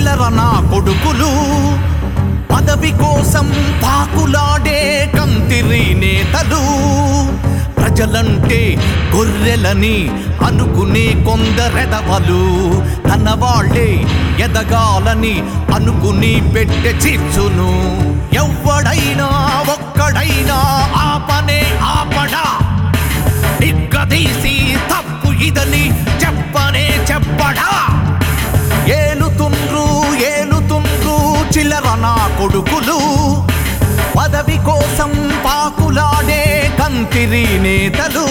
చిల్లర నా కొడుకులు పదవి కోసం పాకులాడే కంతిరి నేతలు ప్రజలంటే గొర్రెలని అనుకునే కొందరెదవలు తన వాళ్ళే ఎదగాలని అనుకుని పెట్టె చిచ్చును ఎవ్వడైనా ఒక్కడైనా ఆపనే ఆపడా నిగ్గదీసి తప్పు ఇదని చెప్పనే చెప్పడా ఏలుతుండ్రు ఏలుతుండ్రు చిల్లర నా కొడుకులు పదవి కోసం పాకులాడే కంతిరి నేతలు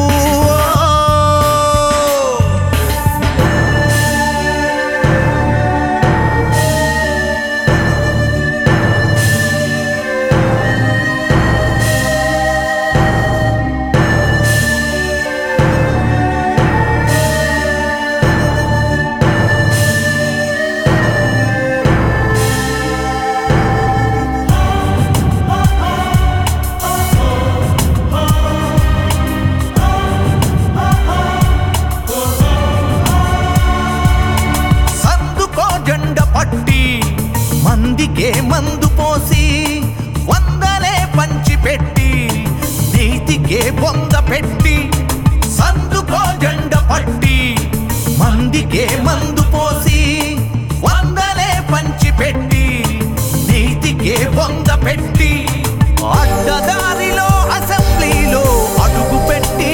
సందుకో జెండ పట్టి మందికే మందు పోసి వందలే పంచి పెట్టి నీతికే బొంద పెట్టి సందుకో జెండ పట్టి మందికే మందు పోసి వందలే పంచి పెట్టి నీతికే బొంద పెట్టి అడ్డదారిలో అసెంబ్లీలో అడుగు పెట్టి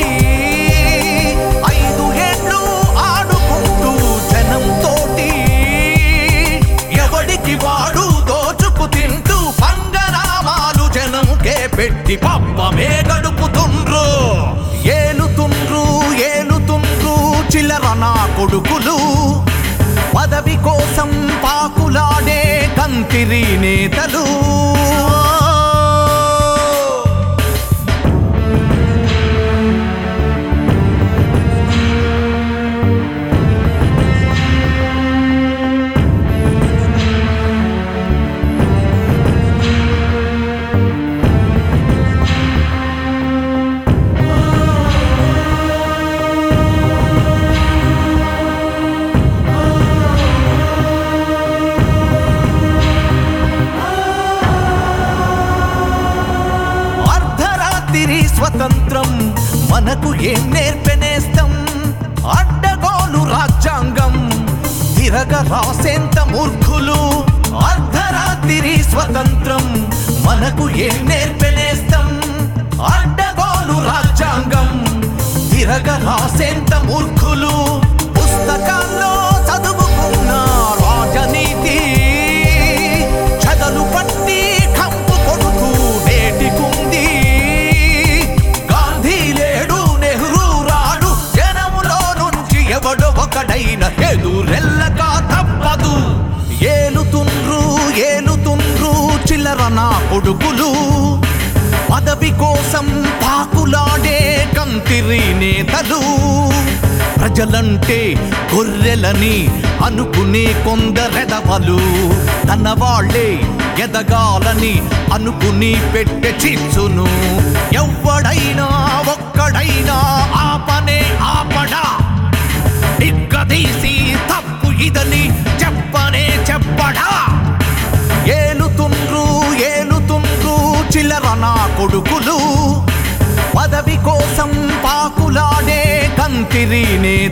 ఐదు ఏళ్ళు ఆడుకుంటూ జనం తోటి ఎవడికి వాడు దోచుకు తింటూ పంగనామాలు జనంకే పెట్టి పప్పమే గడుపుతుండ్రు ఏలుతుండ్రు ఏలుతుండ్రు చిల్లర నా కొడుకులు పదవి కోసం పాకులాడే కంతిరి నేతలు అర్ధరాత్రి స్వతంత్రం మనకు ఏం నేర్పెనేస్తం అడ్డగోలు రాజ్యాంగం తిరగ రాసేంత మూర్ఖులు అర్ధరాత్రి స్వతంత్రం మనకు ఏం నేర్పెనేస్తం అడ్డగోలు రాజ్యాంగం తిరగ రాసేంత మూర్ఖులు పుస్తకాల్లో చదువుకున్న రాజనీతి చదలు పట్టి కంపు కొడుతూ నేటికుంది గాంధీ లేడు నెహ్రూ రాడు జనములో నుంచి ఎవడో ఒకడైన ఎదురెల్లక తప్పదు ఏలుతుండ్రు ఏలుతుండ్రు చిల్లర నా కొడుకులు పదవి కోసం పాకులాడే కంతిరి నేతలు ప్రజలంటే గొర్రెలని అనుకునే కొందరెదవలు తన వాళ్ళే ఎదగాలని అనుకుని పెట్టె చిచ్చును ఎవ్వడైనా ఒక్కడైనా ఆపనే ఆపడా నిగ్గదీసి తప్పు ఇదని చెప్పనే చెప్పడా ఏలుతుండ్రు ఏలుతుండ్రు చిల్లర నా కొడుకులు పదవి కోసం పాకులాడే కంతిరి నేతలు